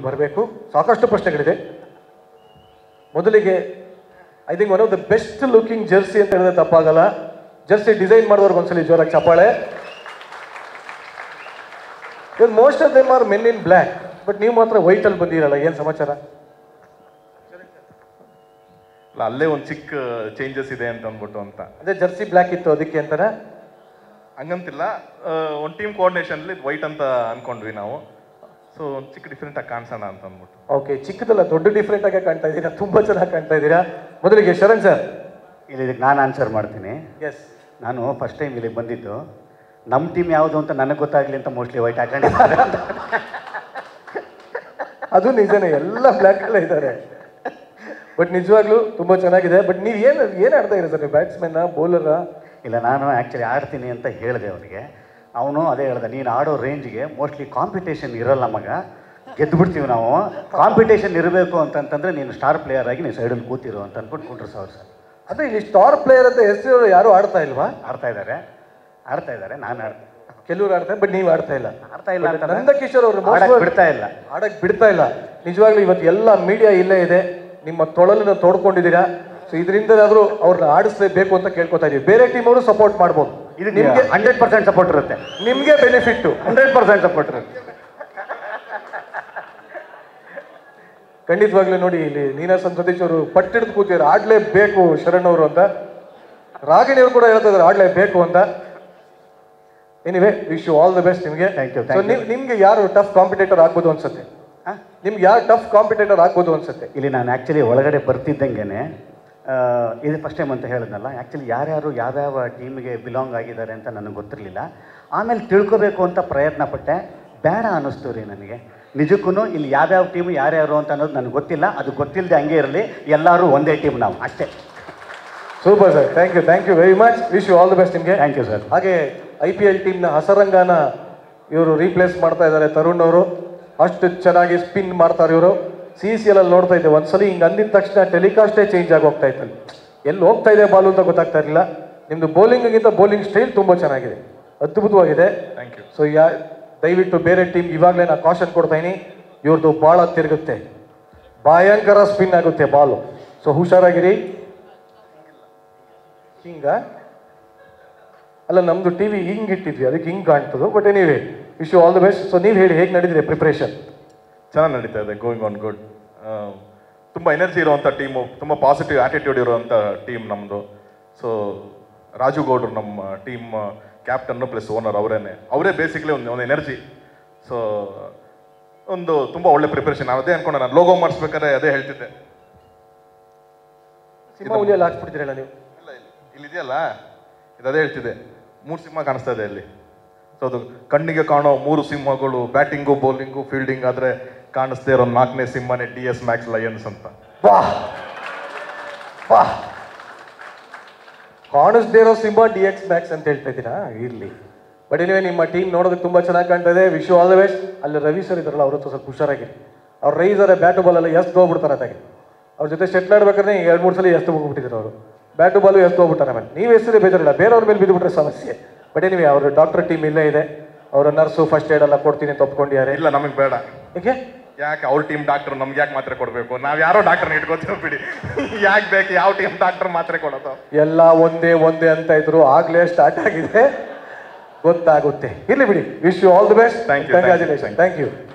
ಬರಬೇಕು ಸಾಕಷ್ಟು ಪ್ರಶ್ನೆಗಳಿದೆ ಮೊದಲಿಗೆ I think one of the best looking jersey ಅಂತ ಹೇಳಿದ್ರೆ ತಪ್ಪಾಗಲ್ಲ ಜರ್ಸಿ ಡಿಸೈನ್ ಮಾಡಿದವ್ರಿಗೆ ಒಂದ್ಸಲಿ ಜೋರಾಗಿ ಚಪ್ಪಾಳೆ ಇವಾಗ most of them are men in black but ನೀವು ಮಾತ್ರ ವೈಟ್ ಅಲ್ಲಿ ಬಂದಿರಲ್ಲ ಏನು ಸಮಾಚಾರ ಅಲ್ಲ ಅಲ್ಲೇ ಒಂದು ಚಿಕ್ಕ ಚೇಂಜಸ್ ಇದೆ ಅಂತ ಅಂದ್ಬಿಟ್ಟು ಅಂತ ಅದೇ ಜರ್ಸಿ ಬ್ಲ್ಯಾಕ್ ಇತ್ತು ಅದಕ್ಕೆ ಅಂತಾನೆ ಹಂಗಂತಿಲ್ಲ ಒಂದು ಟೀಮ್ ಕೋಆರ್ಡಿನೇಷನ್ಲಿ ವೈಟ್ ಅಂತ ಅನ್ಕೊಂಡ್ವಿ ನಾವು ಸೊ ಒಂದು ಚಿಕ್ಕ ಡಿಫ್ರೆಂಟ್ ಆಗಿ ಕಾಣಿಸೋಣ ಅಂತ ಅಂದ್ಬಿಟ್ಟು ಓಕೆ ಚಿಕ್ಕದಲ್ಲ ದೊಡ್ಡ ಡಿಫ್ರೆಂಟ್ ಆಗಿ ಕಾಣ್ತಾ ಇದ್ದೀರಾ ತುಂಬಾ ಚೆನ್ನಾಗಿ ಕಾಣ್ತಾ ಇದ್ದೀರಾ ಮೊದಲಿಗೆ ಶರಣ್ ಸರ್ ಇಲ್ಲಿ ಇದಕ್ಕೆ ನಾನು ಆನ್ಸರ್ ಮಾಡ್ತೀನಿ ಎಸ್ ನಾನು ಫಸ್ಟ್ ಟೈಮ್ ಇಲ್ಲಿಗೆ ಬಂದಿದ್ದು ನಮ್ಮ ಟೀಮ್ ಯಾವುದು ಅಂತ ನನಗೆ ಗೊತ್ತಾಗಲಿ ಅಂತ ಮೋಸ್ಟ್ಲಿ ವೈಟ್ ಹಾಕೊಂಡಿದ್ದಾರೆ ಅದು ನಿಜನೇ ಎಲ್ಲ ಬ್ಲ್ಯಾಕ್ ಅಲ್ಲೇ ಇದ್ದಾರೆ ಬಟ್ ನಿಜವಾಗ್ಲೂ ತುಂಬಾ ಚೆನ್ನಾಗಿದೆ ಬಟ್ ನೀವು ಏನು ಏನು ಆಡ್ತಾ ಇದ್ದೀರಾ ಸರ್ ನೀವು ಬ್ಯಾಟ್ಸ್ಮನ್ ಬೌಲರ ಇಲ್ಲ ನಾನು ಆ್ಯಕ್ಚುಲಿ ಆಡ್ತೀನಿ ಅಂತ ಹೇಳಿದೆ ಅವನಿಗೆ ಅವನು ಅದೇ ಹೇಳ್ದೆ ನೀನು ಆಡೋ ರೇಂಜ್ಗೆ ಮೋಸ್ಟ್ಲಿ ಕಾಂಪಿಟೇಷನ್ ಇರಲ್ಲ ಮಗ ಗೆದ್ದು ಬಿಡ್ತೀವಿ ನಾವು ಕಾಂಪಿಟೇಷನ್ ಇರಬೇಕು ಅಂತಂತಂದ್ರೆ ನೀನು ಸ್ಟಾರ್ ಪ್ಲೇಯರ್ ಆಗಿ ನೀನು ಸೈಡಲ್ಲಿ ಕೂತಿರು ಅಂತ ಅಂದ್ಬಿಟ್ಟು ಕುಂಡ್ರು ಸರ್ ಸರ್ ಅದೇ ಇಲ್ಲಿ ಸ್ಟಾರ್ ಪ್ಲೇಯರ್ ಅಂತ ಹೆಸರು ಯಾರು ಆಡ್ತಾ ಇಲ್ವಾ ಆಡ್ತಾ ಇದ್ದಾರೆ ಆಡ್ತಾ ಇದ್ದಾರೆ ನಾನು ಆಡ್ತೀನಿ ಕೆಲವ್ರು ಆಡ್ತಾರೆ ಬಟ್ ನೀವು ಆಡ್ತಾ ಇಲ್ಲ ಆಡ್ತಾ ಇಲ್ಲ But ಅಂತ ನಂದಕಿಶೋರ್ ಅವರು ಆಡಕ್ಕೆ ಬಿಡ್ತಾ ಇಲ್ಲ ಆಡಕ್ ಬಿಡ್ತಾ ಇಲ್ಲ ನಿಜವಾಗ್ಲೂ ಇವತ್ತು ಎಲ್ಲ ಮೀಡಿಯಾ ಇಲ್ಲೇ ಇದೆ ನಿಮ್ಮ ತೊಳಲನ್ನ ತೋಡ್ಕೊಂಡಿದ್ದೀರಾ ಸೊ ಇದರಿಂದಾದ್ರೂ ಅವ್ರನ್ನ ಆಡಿಸ್ಲೇಬೇಕು ಅಂತ ಕೇಳ್ಕೊತಾ ಇದೀವಿ ಬೇರೆ ಟೀಮ್ ಅವರು ಸಪೋರ್ಟ್ ಮಾಡ್ಬೋದು ಇದು ನಿಮ್ಗೆ ನಿಮಗೆ ಹಂಡ್ರೆಡ್ ಪರ್ಸೆಂಟ್ ಸಪೋರ್ಟ್ ಇರುತ್ತೆ ನಿಮ್ಗೆ ಬೆನಿಫಿಟ್ ಹಂಡ್ರೆಡ್ ಪರ್ಸೆಂಟ್ ಸಪೋರ್ಟ್ ಇರುತ್ತೆ ಖಂಡಿತವಾಗ್ಲೂ ನೋಡಿ ಇಲ್ಲಿ ನೀನಾಸನ್ ಸತೀಶ್ ಅವರು ಪಟ್ಟಿಡ್ದು ಕೂತಿದ್ದಾರೆ ಆಡ್ಲೇಬೇಕು ಶರಣ್ ಅವರು ಅಂತ ರಾಗಿಣಿ ಅವರು ಕೂಡ ಹೇಳ್ತಾ ಇದ್ದಾರೆ ಆಡ್ಲೇಬೇಕು ಅಂತ anyway wish you all the best ನಿಮಗೆ Thank you, so thank you. ನಿಮ್ಗೆ ಯಾರು ಟಫ್ ಕಾಂಪಿಟೇಟರ್ ಆಗ್ಬೋದು ಅನ್ಸುತ್ತೆ ಹಾಂ ನಿಮ್ಗೆ ಯಾರು ಟಫ್ ಕಾಂಪಿಟೇಟರ್ ಆಗ್ಬೋದು ಅನ್ಸುತ್ತೆ ಇಲ್ಲಿ ನಾನು ಆ್ಯಕ್ಚುಲಿ ಒಳಗಡೆ ಬರ್ತಿದ್ದಂಗೆ ಇದು ಫಸ್ಟ್ ಟೈಮ್ ಅಂತ ಹೇಳಿದ್ನಲ್ಲ ಆ್ಯಕ್ಚುಲಿ ಯಾರ್ಯಾರು ಯಾವ್ಯಾವ ಟೀಮಿಗೆ ಬಿಲಾಂಗ್ ಆಗಿದ್ದಾರೆ ಅಂತ ನನಗೆ ಗೊತ್ತಿರಲಿಲ್ಲ ಆಮೇಲೆ ತಿಳ್ಕೊಬೇಕು ಅಂತ ಪ್ರಯತ್ನ ಪಟ್ಟೆ ಬೇಡ ಅನ್ನಿಸ್ತು ರೀ ನನಗೆ ನಿಜಕ್ಕೂ ಇಲ್ಲಿ ಯಾವ್ಯಾವ ಟೀಮು ಯಾರ್ಯಾರು ಅಂತ ಅನ್ನೋದು ನನಗೆ ಗೊತ್ತಿಲ್ಲ ಅದು ಗೊತ್ತಿಲ್ಲದೆ ಹಂಗೆ ಇರಲಿ ಎಲ್ಲರೂ ಒಂದೇ ಟೀಮ್ ನಾವು ಅಷ್ಟೇ super sir thank you thank you very much wish you all the best ನಿಮಗೆ ಥ್ಯಾಂಕ್ ಯು ಸರ್ ಹಾಗೆ ಐ ಪಿ ಎಲ್ ಟೀಮ್ನ ಹಸರಂಗಾನ ಇವರು ರೀಪ್ಲೇಸ್ ಮಾಡ್ತಾ ಇದ್ದಾರೆ ತರುಣ್ ಅವರು ಅಷ್ಟು ಚೆನ್ನಾಗಿ ಸ್ಪಿನ್ ಮಾಡ್ತಾರೆ ಇವರು ಸಿ ಸಿ ಎಲ್ ಅಲ್ಲಿ ನೋಡ್ತಾ ಇದ್ದೆ ಒಂದ್ಸಲಿ ಹಿಂಗೆ ಅಂದಿದ ತಕ್ಷಣ ಟೆಲಿಕಾಸ್ಟೇ ಚೇಂಜ್ ಆಗಿ ಹೋಗ್ತಾ ಇತ್ತು ಅಲ್ಲಿ ಎಲ್ಲಿ ಹೋಗ್ತಾ ಇದೆ ಬಾಲು ಅಂತ ಗೊತ್ತಾಗ್ತಾ ಇರಲಿಲ್ಲ ನಿಮ್ದು ಬೌಲಿಂಗಿಂತ ಬೌಲಿಂಗ್ ಸ್ಟೈಲ್ ತುಂಬ ಚೆನ್ನಾಗಿದೆ ಅದ್ಭುತವಾಗಿದೆ ಥ್ಯಾಂಕ್ ಯು ಸೊ ಯಾ ದಯವಿಟ್ಟು ಬೇರೆ ಟೀಮ್ ಇವಾಗಲೇ ನಾನು ಕಾಷನ್ ಕೊಡ್ತಾ ಇದೀನಿ ಇವ್ರದ್ದು ಭಾಳ ತಿರುಗುತ್ತೆ ಭಯಂಕರ ಸ್ಪಿನ್ ಆಗುತ್ತೆ ಬಾಲು ಸೊ ಹುಷಾರಾಗಿರಿ ಹಿಂಗ ಅಲ್ಲ ನಮ್ದು ಟಿವಿ ಹಿಂಗ್ ಇಟ್ಟಿದ್ವಿ ಅದಕ್ಕೆ ಹಿಂಗ್ ಕಾಣ್ತದೆ but anyway wish you all the best so ನೀವು ಹೇಳಿ ಹೇಗೆ ನಡೀತಿದೆ ಪ್ರಿಪ್ರೇಷನ್ ಚೆನ್ನಾಗಿ ನಡೀತಾ ಇದೆ ಗೋಯಿಂಗ್ ಆನ್ ಗುಡ್ ತುಂಬ ಎನರ್ಜಿ ಇರುವಂಥ ಟೀಮು ತುಂಬ ಪಾಸಿಟಿವ್ ಆಟಿಟ್ಯೂಡ್ ಇರುವಂಥ ಟೀಮ್ ನಮ್ಮದು ಸೊ ರಾಜು ಗೌಡ್ರು ನಮ್ಮ ಟೀಮ್ ಕ್ಯಾಪ್ಟನ್ನು ಪ್ಲಸ್ ಓನರ್ ಅವರೇನೆ ಅವರೇ ಬೇಸಿಕ್ಲಿ ಒಂದು ಒಂದು ಎನರ್ಜಿ ಸೊ ಒಂದು ತುಂಬ ಒಳ್ಳೆ ಪ್ರಿಪ್ರೇಷನ್ ಅದೇ ಅನ್ಕೊಂಡೆ ನಾನು ಲೋಗೋ ಮಾಡಿಸ್ಬೇಕಾದ್ರೆ ಅದೇ ಹೇಳ್ತಿದ್ದೆ ಸಿನಿಮಾ ಹುಲಿಯಲ್ಲಿ ಹಾಕ್ಸ್ಬಿಡ್ತೀರಲ್ಲ ನೀವು ಇಲ್ಲ ಇಲ್ಲಿ ಇಲ್ಲಿದೆಯಲ್ಲ ಇದು ಅದೇ ಹೇಳ್ತಿದೆ ಮೂರು ಸಿಂಹ ಕಾಣಿಸ್ತಾ ಇದೆ ಇಲ್ಲಿ ಸೊ ಅದು ಕಣ್ಣಿಗೆ ಕಾಣೋ ಮೂರು ಸಿಂಹಗಳು ಬ್ಯಾಟಿಂಗು ಬೌಲಿಂಗು ಫೀಲ್ಡಿಂಗ್ ಆದರೆ ಕಾಣಿಸ್ದೇ ಇರೋ ನಾಲ್ಕನೇ ಸಿಂಹನೇ ಡಿ ಎಸ್ ಮ್ಯಾಕ್ಸ್ ಲಯನ್ಸ್ ಅಂತ ವಾಹ್ ವಾಹ್ ಕಾಣಿಸ್ದೇ ಇರೋ ಸಿಂಹ ಡಿ ಎಕ್ಸ್ ಮ್ಯಾಕ್ಸ್ ಅಂತ ಹೇಳ್ತಾ ಇದ್ದೀರಾ ಇರ್ಲಿ ಬಟ್ ಎನಿವೆ ನಿಮ್ಮ ಟೀಮ್ ನೋಡೋದಕ್ಕೆ ತುಂಬಾ ಚೆನ್ನಾಗಿ ಕಾಣ್ತಾ ಇದೆ ವಿಶ್ ಆಲ್ ದ ಬೆಸ್ಟ್ ಅಲ್ಲಿ ರವಿ ಸರ್ ಇದಾರಲ್ಲ ಅವ್ರ ಹತ್ರ ಸ್ವಲ್ಪ ಹುಷಾರಾಗಿರಿ ಅವ್ರು ರೈಸರ ಬ್ಯಾಟು ಬಾಲ್ ಎಲ್ಲ ಎಷ್ಟು ಹೋಗ್ಬಿಡ್ತಾರೆ ಅದಾಗೆ ಅವ್ರ ಜೊತೆ ಶೆಟ್ಲ್ ಆಡ್ಬೇಕಾದ್ರೆ ಎರಡು ಮೂರು ಸಲ ಎಷ್ಟು ಹೋಗ್ಬಿಟ್ಟಿದ್ರು ಅವರು ಬ್ಯಾಟು ಬಾಲು ಎಷ್ಟು ಹೋಗ್ಬಿಟ್ಟಾರೆ ಆಮೇಲೆ ನೀವು ಹೆಸರು ಬೇಜಾರಿಲ್ಲ ಬೇರೆಯವ್ರ ಮೇಲೆ ಬಿದ್ದುಬಿಟ್ರೆ ಸಮಸ್ಯೆ ಬಟ್ ಎನಿವೆ ಅವ್ರ ಡಾಕ್ಟರ್ ಟೀಮ್ ಇಲ್ಲೇ ಇದೆ ಅವರ ನರ್ಸು ಫಸ್ಟ್ ಏಡ್ ಎಲ್ಲ ಕೊಡ್ತೀನಿ ಅಂತ ಒಪ್ಕೊಂಡಿದ್ದಾರೆ ಇಲ್ಲ ನಮಗೆ ಬೇಡ ಏಕೆ ಯಾಕೆ ಅವ್ರ ಟೀಮ್ ಡಾಕ್ಟರ್ ನಮ್ಗೆ ಯಾಕೆ ಮಾತ್ರೆ ಕೊಡಬೇಕು ನಾವು ಯಾರೋ ಡಾಕ್ಟರ್ನ ಇಟ್ಕೋತೀವಿ ಬಿಡಿ ಯಾಕೆ ಬೇಕು ಯಾವ ಟೀಮ್ ಡಾಕ್ಟರ್ ಮಾತ್ರೆ ಕೊಡೋದು ಎಲ್ಲ ಒಂದೇ ಒಂದೇ ಅಂತ ಇದ್ರು ಆಗ್ಲೇ ಸ್ಟಾರ್ಟ್ ಆಗಿದೆ ಗೊತ್ತಾಗುತ್ತೆ ಇರ್ಲಿ ಬಿಡಿ wish you all the best Thank you, thank you, congratulation thank you